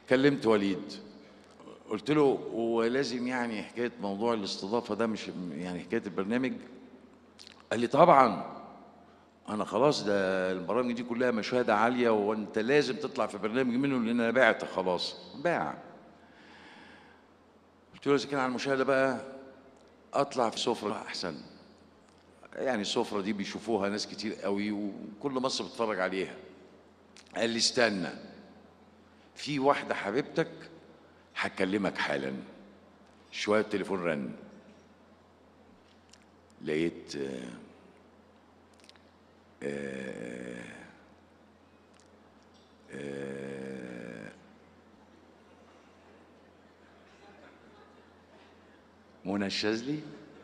كلمت وليد قلت له هو لازم يعني حكايه موضوع الاستضافه ده مش يعني حكايه البرنامج قال لي طبعا انا خلاص ده البرامج دي كلها مشاهده عاليه وانت لازم تطلع في برنامج منه لان انا بعت خلاص باع قلت له اذا كان على المشاهده بقى اطلع في سفره احسن يعني السفره دي بيشوفوها ناس كتير قوي وكل مصر بتتفرج عليها قال لي استنى في واحده حبيبتك هكلمك حالا شويه التليفون رن لقيت آه، آه، آه، منى الشاذلي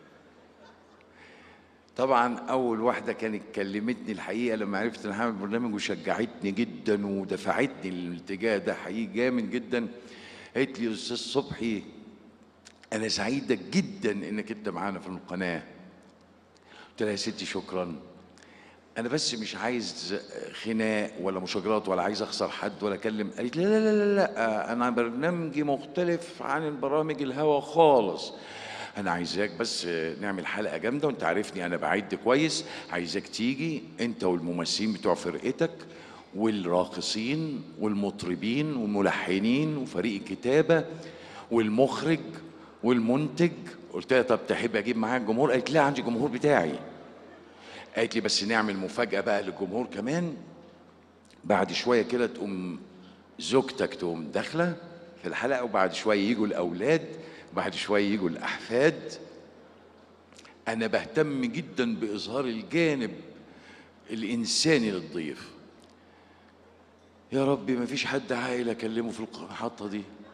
طبعا اول واحده كانت كلمتني الحقيقه لما عرفت ان هعمل برنامج وشجعتني جدا ودفعتني للاتجاه ده حقيقي جامد جدا قالت لي يا استاذ صبحي انا سعيده جدا انك انت معانا في القناه قلت لها يا ستي شكرا انا بس مش عايز خناق ولا مشاجرات ولا عايز اخسر حد ولا اكلم قالت لي لا لا لا لا انا برنامجي مختلف عن البرامج الهوا خالص انا عايزاك بس نعمل حلقه جامده وانت عارفني انا بعد كويس عايزاك تيجي انت والممثلين بتوع فرقتك والراقصين والمطربين والملحنين وفريق الكتابه والمخرج والمنتج قلت لها طب تحب اجيب معاك جمهور قالت لا عندي جمهور بتاعي قالت لي بس نعمل مفاجاه بقى للجمهور كمان بعد شويه كده تقوم زوجتك تقوم داخله في الحلقه وبعد شويه يجوا الاولاد وبعد شويه يجوا الاحفاد انا بهتم جدا باظهار الجانب الانساني للضيف يا ربي ما فيش حد عاقل اكلمه في المحطه دي